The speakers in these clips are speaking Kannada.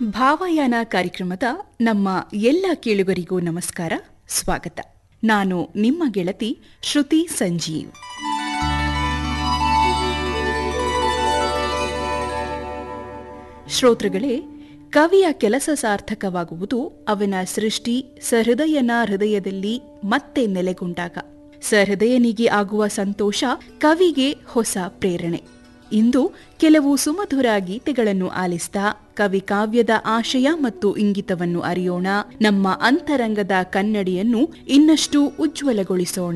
ಭಾವಯಾನ ಕಾರ್ಯಕ್ರಮದ ನಮ್ಮ ಎಲ್ಲ ಕೇಳುಗರಿಗೂ ನಮಸ್ಕಾರ ಸ್ವಾಗತ ನಾನು ನಿಮ್ಮ ಗೆಳತಿ ಶ್ರುತಿ ಸಂಜೀವ್ ಶ್ರೋತೃಗಳೇ ಕವಿಯ ಕೆಲಸ ಸಾರ್ಥಕವಾಗುವುದು ಅವನ ಸೃಷ್ಟಿ ಸಹೃದಯನ ಹೃದಯದಲ್ಲಿ ಮತ್ತೆ ನೆಲೆಗೊಂಡಾಗ ಸಹೃದಯನಿಗೆ ಆಗುವ ಸಂತೋಷ ಕವಿಗೆ ಹೊಸ ಪ್ರೇರಣೆ ಇಂದು ಕೆಲವು ಸುಮಧುರ ಗೀತೆಗಳನ್ನು ಆಲಿಸ್ತಾ ಕವಿ ಕಾವ್ಯದ ಆಶಯ ಮತ್ತು ಇಂಗಿತವನ್ನು ಅರಿಯೋಣ ನಮ್ಮ ಅಂತರಂಗದ ಕನ್ನಡಿಯನ್ನು ಇನ್ನಷ್ಟು ಉಜ್ವಲಗೊಳಿಸೋಣ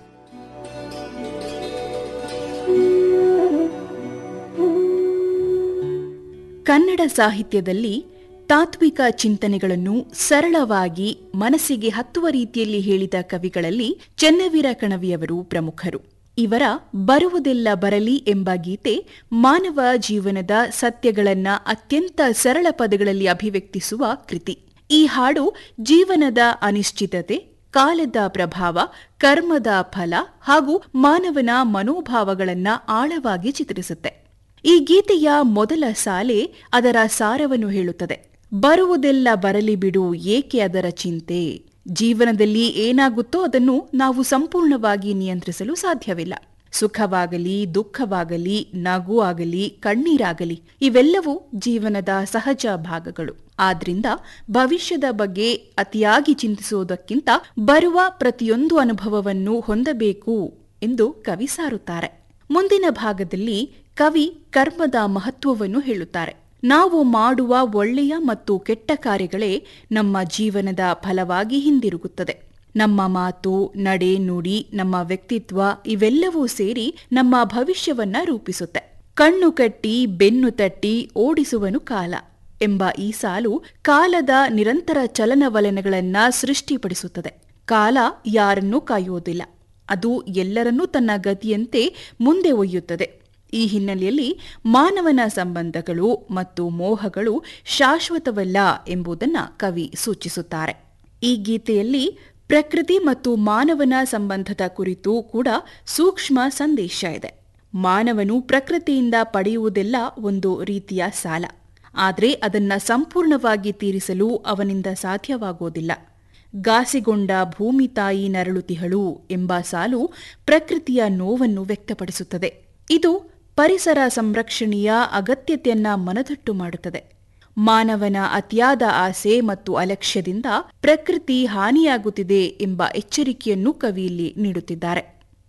ಕನ್ನಡ ಸಾಹಿತ್ಯದಲ್ಲಿ ತಾತ್ವಿಕ ಚಿಂತನೆಗಳನ್ನು ಸರಳವಾಗಿ ಮನಸ್ಸಿಗೆ ಹತ್ತುವ ರೀತಿಯಲ್ಲಿ ಹೇಳಿದ ಕವಿಗಳಲ್ಲಿ ಚೆನ್ನವೀರ ಕಣವಿಯವರು ಪ್ರಮುಖರು ಇವರ ಬರುವುದೆಲ್ಲ ಬರಲಿ ಎಂಬ ಗೀತೆ ಮಾನವ ಜೀವನದ ಸತ್ಯಗಳನ್ನ ಅತ್ಯಂತ ಸರಳ ಪದಗಳಲ್ಲಿ ಅಭಿವ್ಯಕ್ತಿಸುವ ಕೃತಿ ಈ ಹಾಡು ಜೀವನದ ಅನಿಶ್ಚಿತತೆ ಕಾಲದ ಪ್ರಭಾವ ಕರ್ಮದ ಫಲ ಹಾಗೂ ಮಾನವನ ಮನೋಭಾವಗಳನ್ನ ಆಳವಾಗಿ ಚಿತ್ರಿಸುತ್ತೆ ಈ ಗೀತೆಯ ಮೊದಲ ಸಾಲೆ ಅದರ ಸಾರವನ್ನು ಹೇಳುತ್ತದೆ ಬರುವುದೆಲ್ಲ ಬರಲಿ ಬಿಡು ಏಕೆ ಅದರ ಚಿಂತೆ ಜೀವನದಲ್ಲಿ ಏನಾಗುತ್ತೋ ಅದನ್ನು ನಾವು ಸಂಪೂರ್ಣವಾಗಿ ನಿಯಂತ್ರಿಸಲು ಸಾಧ್ಯವಿಲ್ಲ ಸುಖವಾಗಲಿ ದುಃಖವಾಗಲಿ ನಗು ಆಗಲಿ ಕಣ್ಣೀರಾಗಲಿ ಇವೆಲ್ಲವೂ ಜೀವನದ ಸಹಜ ಭಾಗಗಳು ಆದ್ರಿಂದ ಭವಿಷ್ಯದ ಬಗ್ಗೆ ಅತಿಯಾಗಿ ಚಿಂತಿಸುವುದಕ್ಕಿಂತ ಬರುವ ಪ್ರತಿಯೊಂದು ಅನುಭವವನ್ನು ಹೊಂದಬೇಕು ಎಂದು ಕವಿ ಸಾರುತ್ತಾರೆ ಮುಂದಿನ ಭಾಗದಲ್ಲಿ ಕವಿ ಕರ್ಮದ ಮಹತ್ವವನ್ನು ಹೇಳುತ್ತಾರೆ ನಾವು ಮಾಡುವ ಒಳ್ಳೆಯ ಮತ್ತು ಕೆಟ್ಟ ಕಾರ್ಯಗಳೇ ನಮ್ಮ ಜೀವನದ ಫಲವಾಗಿ ಹಿಂದಿರುಗುತ್ತದೆ ನಮ್ಮ ಮಾತು ನಡೆ ನುಡಿ ನಮ್ಮ ವ್ಯಕ್ತಿತ್ವ ಇವೆಲ್ಲವೂ ಸೇರಿ ನಮ್ಮ ಭವಿಷ್ಯವನ್ನ ರೂಪಿಸುತ್ತೆ ಕಣ್ಣು ಕಟ್ಟಿ ಬೆನ್ನು ತಟ್ಟಿ ಓಡಿಸುವನು ಕಾಲ ಎಂಬ ಈ ಸಾಲು ಕಾಲದ ನಿರಂತರ ಚಲನವಲನಗಳನ್ನ ಸೃಷ್ಟಿಪಡಿಸುತ್ತದೆ ಕಾಲ ಯಾರನ್ನೂ ಕಾಯುವುದಿಲ್ಲ ಅದು ಎಲ್ಲರನ್ನೂ ತನ್ನ ಗತಿಯಂತೆ ಮುಂದೆ ಒಯ್ಯುತ್ತದೆ ಈ ಹಿನ್ನೆಲೆಯಲ್ಲಿ ಮಾನವನ ಸಂಬಂಧಗಳು ಮತ್ತು ಮೋಹಗಳು ಶಾಶ್ವತವಲ್ಲ ಎಂಬುದನ್ನ ಕವಿ ಸೂಚಿಸುತ್ತಾರೆ ಈ ಗೀತೆಯಲ್ಲಿ ಪ್ರಕೃತಿ ಮತ್ತು ಮಾನವನ ಸಂಬಂಧದ ಕುರಿತು ಕೂಡ ಸೂಕ್ಷ್ಮ ಸಂದೇಶ ಇದೆ ಮಾನವನು ಪ್ರಕೃತಿಯಿಂದ ಪಡೆಯುವುದೆಲ್ಲ ಒಂದು ರೀತಿಯ ಸಾಲ ಆದರೆ ಅದನ್ನ ಸಂಪೂರ್ಣವಾಗಿ ತೀರಿಸಲು ಅವನಿಂದ ಸಾಧ್ಯವಾಗೋದಿಲ್ಲ ಗಾಸಿಗೊಂಡ ಭೂಮಿ ತಾಯಿ ನರಳುತಿಹಳು ಎಂಬ ಸಾಲು ಪ್ರಕೃತಿಯ ನೋವನ್ನು ವ್ಯಕ್ತಪಡಿಸುತ್ತದೆ ಇದು ಪರಿಸರ ಸಂರಕ್ಷಣೆಯ ಅಗತ್ಯತೆಯನ್ನ ಮನದಟ್ಟು ಮಾಡುತ್ತದೆ ಮಾನವನ ಅತಿಯಾದ ಆಸೆ ಮತ್ತು ಅಲಕ್ಷ್ಯದಿಂದ ಪ್ರಕೃತಿ ಹಾನಿಯಾಗುತ್ತಿದೆ ಎಂಬ ಎಚ್ಚರಿಕೆಯನ್ನು ಕವಿಯಲ್ಲಿ ನೀಡುತ್ತಿದ್ದಾರೆ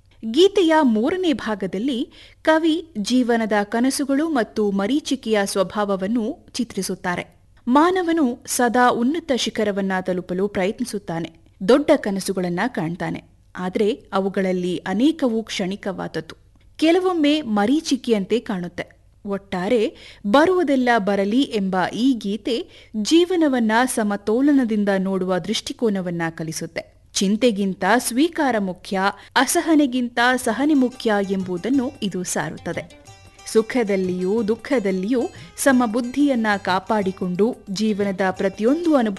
ಗೀತೆಯ ಮೂರನೇ ಭಾಗದಲ್ಲಿ ಕವಿ ಜೀವನದ ಕನಸುಗಳು ಮತ್ತು ಮರೀಚಿಕೆಯ ಸ್ವಭಾವವನ್ನು ಚಿತ್ರಿಸುತ್ತಾರೆ ಮಾನವನು ಸದಾ ಉನ್ನತ ಶಿಖರವನ್ನ ತಲುಪಲು ಪ್ರಯತ್ನಿಸುತ್ತಾನೆ ದೊಡ್ಡ ಕನಸುಗಳನ್ನ ಕಾಣ್ತಾನೆ ಆದರೆ ಅವುಗಳಲ್ಲಿ ಅನೇಕವು ಕ್ಷಣಿಕವಾದದ್ದು ಕೆಲವೊಮ್ಮೆ ಮರೀಚಿಕೆಯಂತೆ ಕಾಣುತ್ತೆ ಒಟ್ಟಾರೆ ಬರುವುದೆಲ್ಲ ಬರಲಿ ಎಂಬ ಈ ಗೀತೆ ಜೀವನವನ್ನ ಸಮತೋಲನದಿಂದ ನೋಡುವ ದೃಷ್ಟಿಕೋನವನ್ನ ಕಲಿಸುತ್ತೆ ಚಿಂತೆಗಿಂತ ಸ್ವೀಕಾರ ಮುಖ್ಯ ಅಸಹನೆಗಿಂತ ಸಹನೆ ಮುಖ್ಯ ಎಂಬುದನ್ನು ಇದು ಸಾರುತ್ತದೆ ಸುಖದಲ್ಲಿಯೂ ದುಃಖದಲ್ಲಿಯೂ ಸಮಬುದ್ಧಿಯನ್ನ ಕಾಪಾಡಿಕೊಂಡು ಜೀವನದ ಪ್ರತಿಯೊಂದು ಅನುಭವ